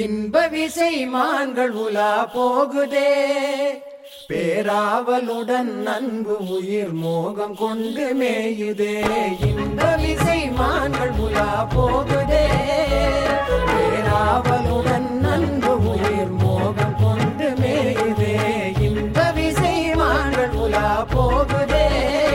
இன்ப விசை மான்கள் உலா போகுதே பேராவலுடன் அன்பு உயிர் மோகம் கொண்டு மேயுதே இன்ப விசை மான்கள் உலா போகுதே பேராவலுடன் அன்பு உயிர் மோகம் கொண்டு மேயுதே இன்ப விசை மான்கள் உலா போகுதே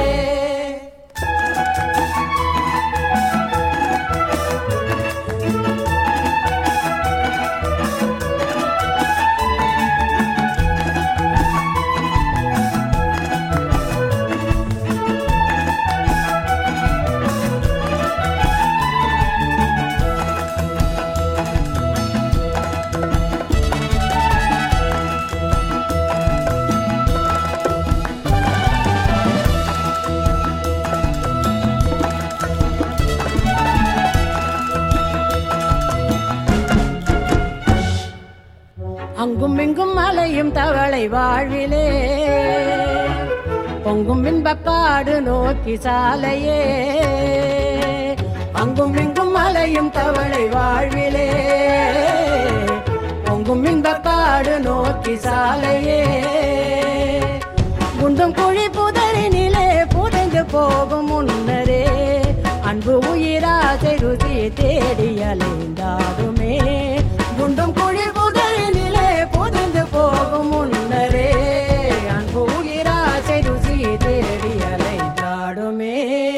அங்கும் இங்கும் மலையும் தவளை வாழ்விலே பொங்கும் இன்பப்பாடு நோக்கி சாலையே அங்கும் இங்கும் மலையும் தவளை வாழ்விலே பொங்கும் இன்பப்பாடு நோக்கி சாலையே குண்டும் குழி புதரினிலே புதைந்து போகும் முன்னரே அன்பு உயிராசை ருசி தேடி அலைந்தாடுமே குண்டும் குழி புதரினிலே புதைந்து போகும் முன்னரே அன்பு உயிராசை ருசி தேடி அலைந்தாடுமே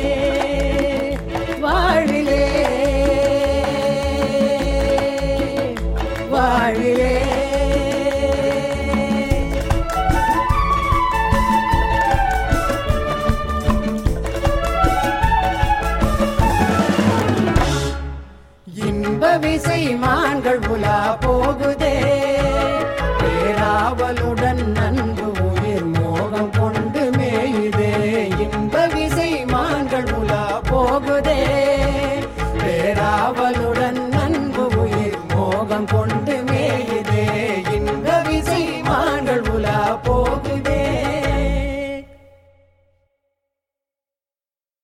வாழ்விலே வாழ்விலே இன்ப விசை மான்கள் உலா போ